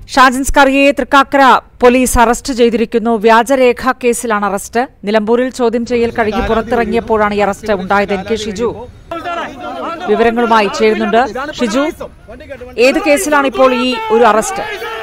ഷാജിൻ സ്കറിയയെ Thrikkakara police arrest ചെയ്തിരിക്കുന്നു വ്യാജരേഖ കേസിലാണ് അറസ്റ്റ് നിലമ്പൂരിൽ ചോദ്യം ചെയ്യൽ കഴിഞ്ഞ് പുറത്തിറങ്ങിയപ്പോഴാണ് ഈ അറസ്റ്റ് ഉണ്ടായത് എൻ കെ ഷിജു വിവരങ്ങളുമായി ചേരുന്നുണ്ട് ഷിജു ഏത് കേസിലാണ് ഇപ്പോൾ ഈ ഒരു അറസ്റ്റ്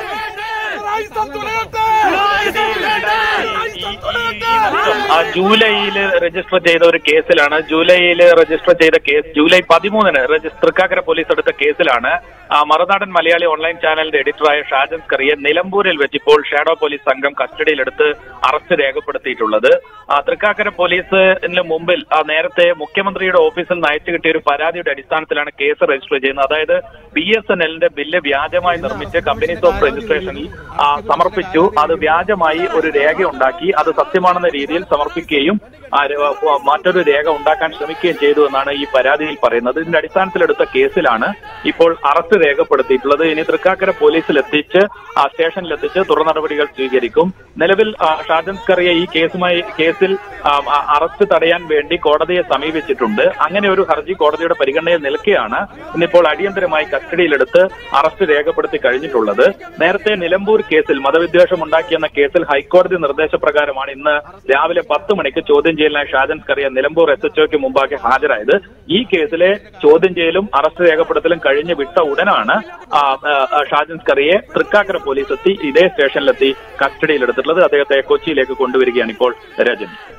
ആ ജൂലൈയിൽ രജിസ്റ്റർ ചെയ്ത ഒരു കേസിലാണ് ജൂലൈയിൽ രജിസ്റ്റർ ചെയ്ത കേസ് ജൂലൈ പതിമൂന്നിന് രജിസ്റ്റർ തൃക്കാക്കര പോലീസ് എടുത്ത കേസിലാണ് ആ മറുനാടൻ മലയാളി ഓൺലൈൻ ചാനലിന്റെ എഡിറ്ററായ ഷാജൻ സ്കറിയെ നിലമ്പൂരിൽ വെച്ച് ഇപ്പോൾ ഷാഡോ പോലീസ് സംഘം കസ്റ്റഡിയിലെടുത്ത് അറസ്റ്റ് രേഖപ്പെടുത്തിയിട്ടുള്ളത് ആ തൃക്കാക്കര പോലീസിന് മുമ്പിൽ ആ നേരത്തെ മുഖ്യമന്ത്രിയുടെ ഓഫീസിൽ നിന്ന് അയച്ചു കിട്ടിയ ഒരു പരാതിയുടെ അടിസ്ഥാനത്തിലാണ് കേസ് രജിസ്റ്റർ ചെയ്യുന്നത് അതായത് ബി എസ് എൻ എല്ലിന്റെ ബില്ല് വ്യാജമായി നിർമ്മിച്ച് കമ്പനീസ് ഓഫ് രജിസ്ട്രേഷനിൽ ആ, സമർപ്പിച്ചു അത് വ്യാജമായി ഒരു രേഖ ഉണ്ടാക്കി അത് സത്യമാണെന്ന രീതിയിൽ സമർപ്പിക്കുകയും ആ, ര- ആ, മറ്റൊരു രേഖ ഉണ്ടാക്കാൻ ശ്രമിക്കുകയും ചെയ്തു എന്നാണ് ഈ പരാതിയിൽ പറയുന്നത് ഇതിന്റെ അടിസ്ഥാനത്തിലെടുത്ത കേസിലാണ് ഇപ്പോൾ അറസ്റ്റ് രേഖപ്പെടുത്തിയിട്ടുള്ളത് ഇനി തൃക്കാക്കര പോലീസിൽ എത്തിച്ച് ആ സ്റ്റേഷനിൽ എത്തിച്ച് തുടർ നടപടികൾ സ്വീകരിക്കും നിലവിൽ ആ, ഷാജൻ സ്കറിയ ഈ കേസുമായി കേസിൽ ആ, ആ, അറസ്റ്റ് തടയാൻ വേണ്ടി കോടതിയെ സമീപിച്ചിട്ടുണ്ട് അങ്ങനെ ഒരു ഹർജി കോടതിയുടെ പരിഗണനയിൽ നിൽക്കെയാണ് ഇന്നിപ്പോൾ അടിയന്തരമായി കസ്റ്റഡിയിലെടുത്ത് അറസ്റ്റ് രേഖപ്പെടുത്തി കഴിഞ്ഞിട്ടുള്ളത് നേരത്തെ നിലമ്പൂർ കേസിൽ മതവിദ്വേഷം ഉണ്ടാക്കിയെന്ന കേസിൽ ഹൈക്കോടതി നിർദ്ദേശപ്രകാരമാണ് ഇന്ന് രാവിലെ പത്ത് മണിക്ക് ചോദ്യം ചെയ്യലിനായി ഷാജൻ സ്കറിയ നിലമ്പൂർ എസ് എച്ച്ഒക്ക് മുമ്പാകെ ഹാജരായത് ഈ കേസിലെ ചോദ്യം ചെയ്യലും അറസ്റ്റ് രേഖപ്പെടുത്തലും കഴിഞ്ഞ് വിട്ട ഉടനാണ് ആ, ആ, ഷാജൻ സ്കറിയെ തൃക്കാക്കര പോലീസ് എത്തി ഇതേ സ്റ്റേഷനിലെത്തി കസ്റ്റഡിയിലെടുത്തിട്ടുള്ളത് അദ്ദേഹത്തെ കൊച്ചിയിലേക്ക് കൊണ്ടുവരികയാണ് ഇപ്പോൾ രജനി